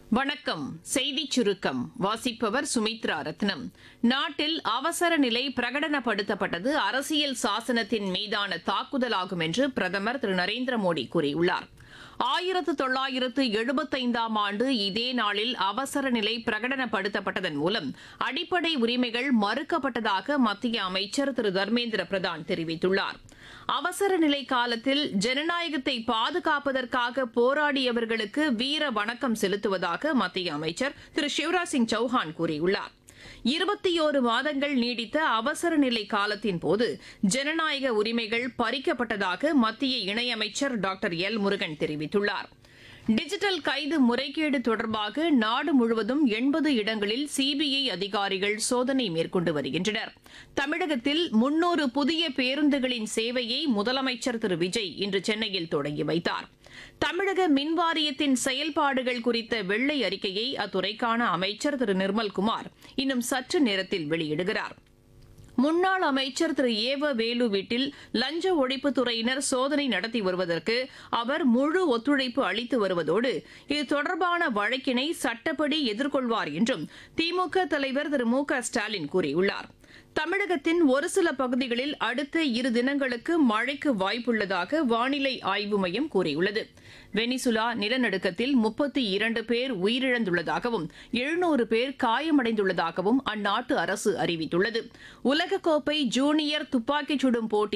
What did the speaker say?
வணக்கம் செய்திச் சுருக்கம் வாசிப்பவர் சுமித்ரா ரத்னம் நாட்டில் அவசர நிலை பிரகடனப்படுத்தப்பட்டது அரசியல் சாசனத்தின் மீதான தாக்குதலாகும் என்று பிரதமர் திரு நரேந்திர மோடி கூறியுள்ளார் ஆயிரத்து தொள்ளாயிரத்து எழுபத்தைந்தாம் ஆண்டு இதே நாளில் அவசர நிலை பிரகடனப்படுத்தப்பட்டதன் மூலம் அடிப்படை உரிமைகள் மறுக்கப்பட்டதாக மத்திய அமைச்சர் திரு தர்மேந்திர பிரதான் தெரிவித்துள்ளார் அவசர நிலை காலத்தில் ஜனநாயகத்தை பாதுகாப்பதற்காக போராடியவர்களுக்கு வீர வணக்கம் செலுத்துவதாக மத்திய அமைச்சர் திரு சிவராஜ் சிங் சௌஹான் கூறியுள்ளார் இருபத்தியோரு மாதங்கள் நீடித்த அவசர நிலை காலத்தின் போது ஜனநாயக உரிமைகள் பறிக்கப்பட்டதாக மத்திய இணையமைச்சர் டாக்டர் எல் முருகன் தெரிவித்துள்ளார் டிஜிட்டல் கைது முறைகேடு தொடர்பாக நாடு முழுவதும் எண்பது இடங்களில் சிபிஐ அதிகாரிகள் சோதனை மேற்கொண்டு வருகின்றனர் தமிழகத்தில் முன்னூறு புதிய பேருந்துகளின் சேவையை முதலமைச்சர் திரு விஜய் இன்று சென்னையில் தொடங்கி வைத்தார் தமிழக மின்வாரியத்தின் செயல்பாடுகள் குறித்த வெள்ளை அறிக்கையை அத்துறைக்கான அமைச்சர் திரு நிர்மல்குமார் இன்னும் சற்று நேரத்தில் வெளியிடுகிறார் முன்னாள் அமைச்சர் திரு ஏவ வேலு வீட்டில் லஞ்ச ஒழிப்புத்துறையினர் சோதனை நடத்தி வருவதற்கு அவர் முழு ஒத்துழைப்பு அளித்து வருவதோடு இது தொடர்பான வழக்கினை சட்டப்படி எதிர்கொள்வார் என்றும் திமுக தலைவர் திரு மு க ஸ்டாலின் கூறியுள்ளார் தமிழகத்தின் ஒரு சில பகுதிகளில் அடுத்த இரு தினங்களுக்கு மழைக்கு வாய்ப்புள்ளதாக வானிலை ஆய்வு மையம் கூறியுள்ளது வெனிசுலா நிலநடுக்கத்தில் முப்பத்தி இரண்டு பேர் உயிரிழந்துள்ளதாகவும் எழுநூறு பேர் காயமடைந்துள்ளதாகவும் அந்நாட்டு அரசு அறிவித்துள்ளது உலகக்கோப்பை ஜூனியர் துப்பாக்கிச் சுடும் போட்டி